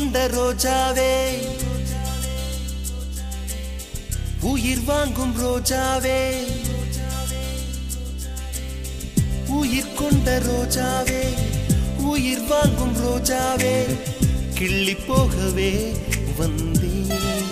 கொண்ட ரோஜாவே உயிர் வாங்கும் ரோஜாவே உயிர் கொண்ட ரோஜாவே உயிர் வாங்கும் ரோஜாவே கிள்ளி போகவே வந்தேன்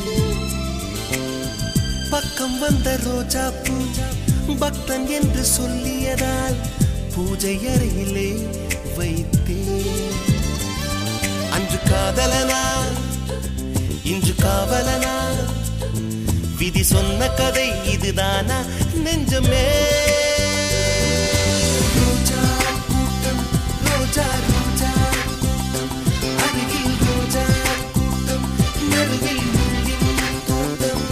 பக்கம் வந்த ரோஜா பூ பக்தன் என்று சொல்லியதால் பூஜை அறையிலே வைத்தேன் அன்று காதலனா இன்று காவலனா விதி சொன்ன கதை இதுதானா நெஞ்சமே ரோஜா கூட்டம் ரோஜா ரோஜா கூட்டம் அருகில் ரோஜா கூட்டம் நடுவில் முள்ளின் தோட்டம்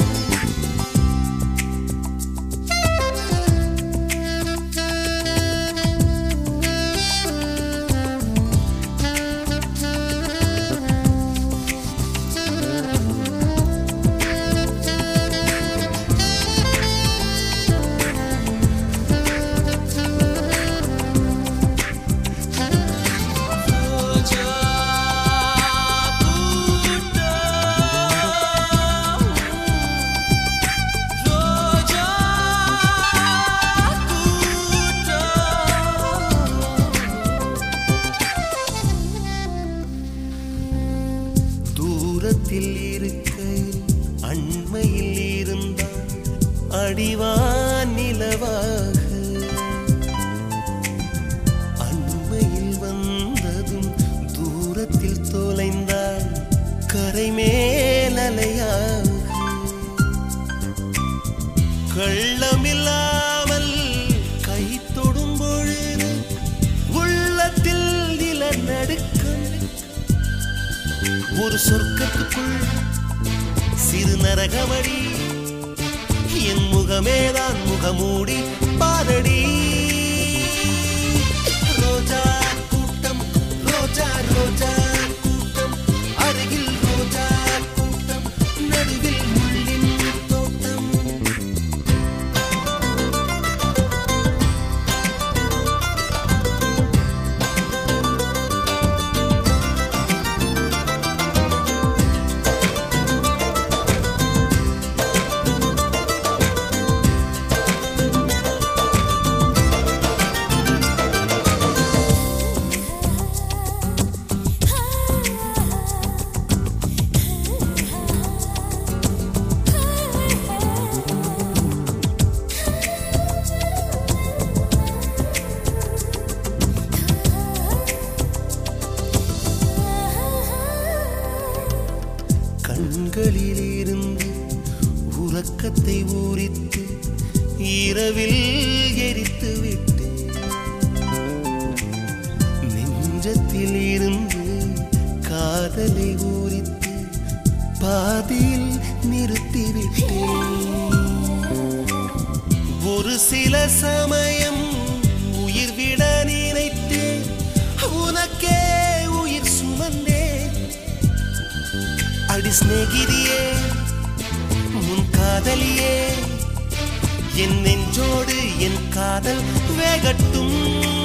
தூரத்தில் இருக்க அண்மையில் இருந்தால் அடிவான் நிலவாக அண்மையில் வந்ததும் தூரத்தில் தொலைந்தால் கரை மேலலையாக கள்ளமில்லாமல் கை தொடும் பொழுது உள்ளத்தில் நிலநடுக்கம் ஒரு சொர்க்கத்துக்குள் சிறு நரகமடி என் முகமேதான் முகமூடி பாரடி ரோஜா கூட்டம் ரோஜா ரோஜா கூட்டம் அருகில் ரோஜா கூட்டம் நடுவில் முள்ளின் தோட்டம் கண்களில் இருந்து உறக்கத்தை ஊறித்து இரவில் எரித்து விட்டு நெஞ்சத்தில் இருந்து காதலை ஊறித்து பாதியில் நிறுத்திவிட்டேன் ஒரு சில சமயம் உயிர் விட நினைத்தேன் உனக்கே உயிர் சுமந்தேன் அடி சிநேகிதியே உன் காதலியே என் நெஞ்சோடு என் காதல் வேகட்டும்